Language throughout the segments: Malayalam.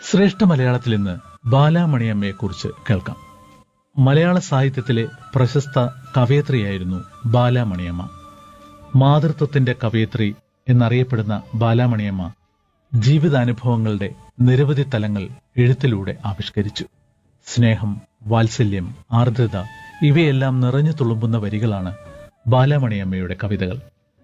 ശ്രേഷ്ഠ മലയാളത്തിൽ ഇന്ന് ബാലാമണിയമ്മയെക്കുറിച്ച് കേൾക്കാം മലയാള സാഹിത്യത്തിലെ പ്രശസ്ത കവയത്രിയായിരുന്നു ബാലാമണിയമ്മ മാതൃത്വത്തിന്റെ കവയത്രി എന്നറിയപ്പെടുന്ന ബാലാമണിയമ്മ ജീവിതാനുഭവങ്ങളുടെ നിരവധി തലങ്ങൾ എഴുത്തിലൂടെ ആവിഷ്കരിച്ചു സ്നേഹം വാത്സല്യം ആർദ്രത ഇവയെല്ലാം നിറഞ്ഞു തുളുമ്പുന്ന വരികളാണ് ബാലാമണിയമ്മയുടെ കവിതകൾ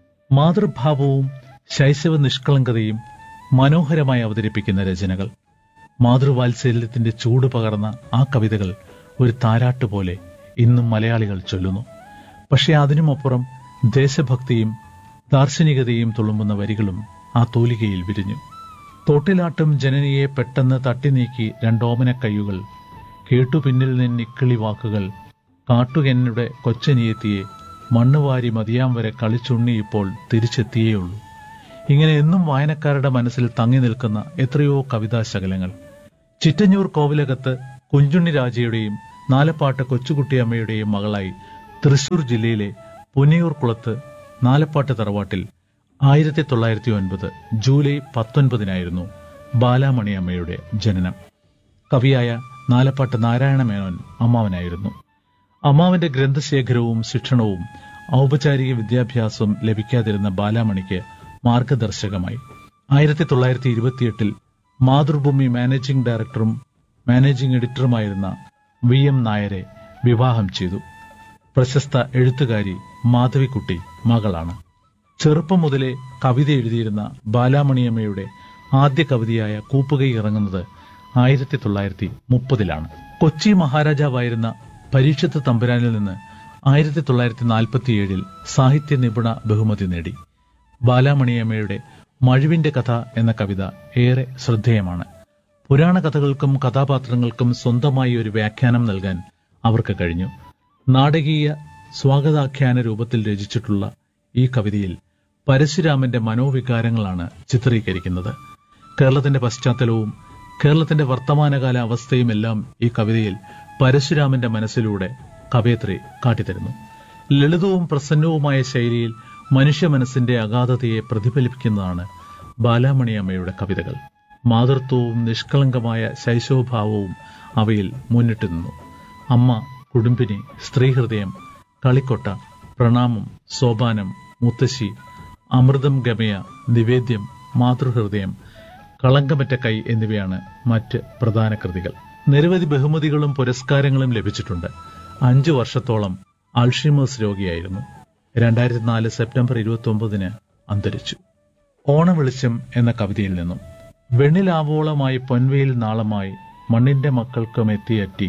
മാതൃഭാവവും ശൈശവ നിഷ്കളങ്കതയും മനോഹരമായി അവതരിപ്പിക്കുന്ന രചനകൾ മാതൃവാത്സല്യത്തിന്റെ ചൂട് പകർന്ന ആ കവിതകൾ ഒരു താരാട്ട് പോലെ ഇന്നും മലയാളികൾ ചൊല്ലുന്നു പക്ഷെ അതിനുമപ്പുറം ദേശഭക്തിയും ദാർശനികതയും തുളുമ്പുന്ന വരികളും ആ തൂലികയിൽ വിരിഞ്ഞു തോട്ടിലാട്ടും ജനനിയെ പെട്ടെന്ന് തട്ടി നീക്കി രണ്ടോമന കയ്യുകൾ കേട്ടു പിന്നിൽ നിന്നിക്കിളി വാക്കുകൾ കാട്ടുകെന്നുടെ കൊച്ചനിയെത്തിയെ മണ്ണുവാരി മതിയാം വരെ കളിച്ചുണ്ണി ഇപ്പോൾ തിരിച്ചെത്തിയേയുള്ളൂ ഇങ്ങനെ എന്നും വായനക്കാരുടെ മനസ്സിൽ തങ്ങി നിൽക്കുന്ന എത്രയോ കവിതാശകലങ്ങൾ ചിറ്റഞ്ഞൂർ കോവിലകത്ത് കുഞ്ചുണ്ണി രാജയുടെയും നാലപ്പാട്ട് കൊച്ചുകുട്ടിയമ്മയുടെയും മകളായി തൃശൂർ ജില്ലയിലെ പുന്നിയൂർ കുളത്ത് നാലപ്പാട്ട് തറവാട്ടിൽ ആയിരത്തി തൊള്ളായിരത്തി ഒൻപത് ജൂലൈ പത്തൊൻപതിനായിരുന്നു ബാലാമണിയമ്മയുടെ ജനനം കവിയായ നാലപ്പാട്ട് നാരായണ മേനോൻ അമ്മാവനായിരുന്നു അമ്മാവന്റെ ഗ്രന്ഥശേഖരവും ശിക്ഷണവും ഔപചാരിക വിദ്യാഭ്യാസവും ലഭിക്കാതിരുന്ന ബാലാമണിക്ക് മാർഗദർശകമായി ആയിരത്തി തൊള്ളായിരത്തി ഇരുപത്തിയെട്ടിൽ മാതൃഭൂമി മാനേജിംഗ് ഡയറക്ടറും മാനേജിംഗ് എഡിറ്ററുമായിരുന്ന വി എം നായരെ വിവാഹം ചെയ്തു പ്രശസ്ത എഴുത്തുകാരി മാധവിക്കുട്ടി മകളാണ് ചെറുപ്പം മുതലേ കവിത എഴുതിയിരുന്ന ബാലാമണിയമ്മയുടെ ആദ്യ കവിതയായ കൂപ്പുകൈ ഇറങ്ങുന്നത് ആയിരത്തി തൊള്ളായിരത്തി മുപ്പതിലാണ് കൊച്ചി മഹാരാജാവായിരുന്ന പരീക്ഷത്ത് തമ്പുരാനിൽ നിന്ന് ആയിരത്തി തൊള്ളായിരത്തി നാൽപ്പത്തിയേഴിൽ സാഹിത്യ നിപുണ ബഹുമതി നേടി ബാലാമണിയമ്മയുടെ മഴുവിന്റെ കഥ എന്ന കവിത ഏറെ ശ്രദ്ധേയമാണ് പുരാണ കഥകൾക്കും കഥാപാത്രങ്ങൾക്കും സ്വന്തമായി ഒരു വ്യാഖ്യാനം നൽകാൻ അവർക്ക് കഴിഞ്ഞു നാടകീയ സ്വാഗതാഖ്യാന രൂപത്തിൽ രചിച്ചിട്ടുള്ള ഈ കവിതയിൽ പരശുരാമന്റെ മനോവികാരങ്ങളാണ് ചിത്രീകരിക്കുന്നത് കേരളത്തിന്റെ പശ്ചാത്തലവും കേരളത്തിന്റെ വർത്തമാനകാല അവസ്ഥയുമെല്ലാം ഈ കവിതയിൽ പരശുരാമന്റെ മനസ്സിലൂടെ കവയത്രി കാട്ടിത്തരുന്നു ലളിതവും പ്രസന്നവുമായ ശൈലിയിൽ മനുഷ്യ മനസ്സിന്റെ അഗാധതയെ പ്രതിഫലിപ്പിക്കുന്നതാണ് ബാലാമണിയമ്മയുടെ കവിതകൾ മാതൃത്വവും നിഷ്കളങ്കമായ ശൈശവഭാവവും അവയിൽ മുന്നിട്ട് നിന്നു അമ്മ കുടുംബിനി സ്ത്രീഹൃദയം കളിക്കൊട്ട പ്രണാമം സോപാനം മുത്തശ്ശി അമൃതം ഗമയ നിവേദ്യം മാതൃഹൃദയം കളങ്കമറ്റ കൈ എന്നിവയാണ് മറ്റ് പ്രധാന കൃതികൾ നിരവധി ബഹുമതികളും പുരസ്കാരങ്ങളും ലഭിച്ചിട്ടുണ്ട് അഞ്ചു വർഷത്തോളം അൾഷിമേഴ്സ് രോഗിയായിരുന്നു രണ്ടായിരത്തി നാല് സെപ്റ്റംബർ ഇരുപത്തി ഒമ്പതിന് അന്തരിച്ചു ഓണവെളിച്ചം എന്ന കവിതയിൽ നിന്നും വെണ്ണിലാവോളമായി പൊൻവെയിൽ നാളമായി മണ്ണിന്റെ മക്കൾക്കും എത്തിയറ്റി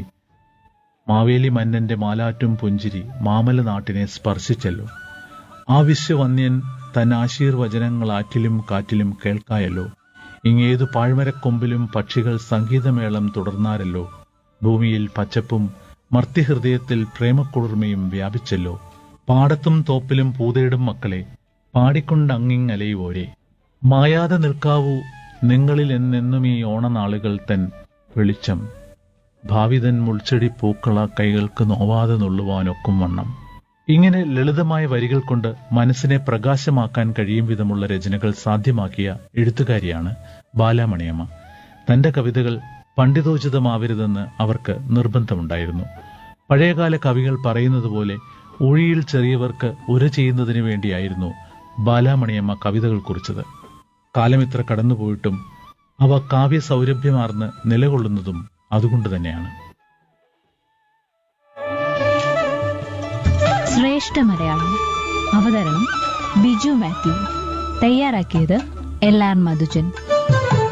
മാവേലി മന്നന്റെ മാലാറ്റും പുഞ്ചിരി മാമല നാട്ടിനെ സ്പർശിച്ചല്ലോ ആ വിശ്വവന്യൻ തൻ ആശീർവചനങ്ങൾ ആറ്റിലും കാറ്റിലും കേൾക്കായല്ലോ ഇങ്ങേതു പാഴ്മരക്കൊമ്പിലും പക്ഷികൾ സംഗീതമേളം തുടർന്നാരല്ലോ ഭൂമിയിൽ പച്ചപ്പും മർത്യഹൃദയത്തിൽ പ്രേമക്കുളിർമയും വ്യാപിച്ചല്ലോ പാടത്തും തോപ്പിലും പൂതയിടും മക്കളെ പാടിക്കൊണ്ടങ്ങിങ്ങലയുവോരെ മായാതെ നിൽക്കാവൂ നിങ്ങളിൽ എന്നെന്നും ഈ ഓണനാളുകൾ തൻ വെളിച്ചം ഭാവിതൻ മുൾച്ചെടി പൂക്കള കൈകൾക്ക് നോവാതെ നുള്ളുവാനൊക്കും വണ്ണം ഇങ്ങനെ ലളിതമായ വരികൾ കൊണ്ട് മനസ്സിനെ പ്രകാശമാക്കാൻ കഴിയും വിധമുള്ള രചനകൾ സാധ്യമാക്കിയ എഴുത്തുകാരിയാണ് ബാലാമണിയമ്മ തന്റെ കവിതകൾ പണ്ഡിതോചിതമാവരുതെന്ന് അവർക്ക് നിർബന്ധമുണ്ടായിരുന്നു പഴയകാല കവികൾ പറയുന്നത് പോലെ ഊഴിയിൽ ചെറിയവർക്ക് ഉര ചെയ്യുന്നതിന് വേണ്ടിയായിരുന്നു ബാലാമണിയമ്മ കവിതകൾ കുറിച്ചത് കാലമിത്ര കടന്നുപോയിട്ടും അവ കാവ്യ സൗരഭ്യമാർന്ന് നിലകൊള്ളുന്നതും അതുകൊണ്ട് തന്നെയാണ് ശ്രേഷ്ഠ മലയാളം അവതരണം ബിജു മാത്യു തയ്യാറാക്കിയത് എൽ ആർ മധുജൻ